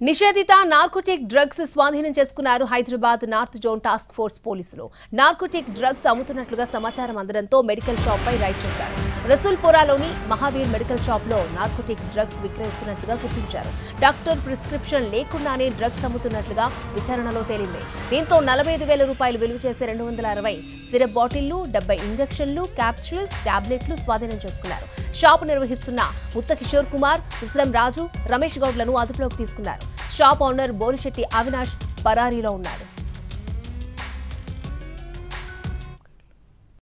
నిషేధిత narcotic drugs స్వాధీనం చేసుకున్నారు Hyderabad north zone task force పోలీసులు నార్కోటిక్ డ్రగ్స్ అమ్ముతున్నట్లుగా సమాచారం అందడంతో మెడికల్ షాప్ పై రైడ్ చేశారు రసూల్పురాలోని మహావీర్ మెడికల్ షాప్ లో నార్కోటిక్ డ్రగ్స్ విక్రయిస్తున్నట్లుగా గుర్తించారు డాక్టర్ ప్రిస్క్రిప్షన్ లేకుండానే డ్రగ్స్ అమ్ముతున్నట్లుగా విచారణలో తేలింది దీంతో నలభై ఐదు వేల రూపాయలు విలువ చేసే రెండు వందల అరవై సిరప్ బాటిళ్లు డెబ్బై ఇంజెక్షన్లు క్యాప్సూల్స్ టాబ్లెట్లు స్వాధీనం చేసుకున్నారు షాపు నిర్వహిస్తున్న ముత్త కిషోర్ కుమార్ విశ్రం రాజు రమేష్ గౌడ్లను అదుపులోకి తీసుకున్నారు షాప్ ఓనర్ బోలిశెట్టి అవినాష్ పరారీలో ఉన్నాడు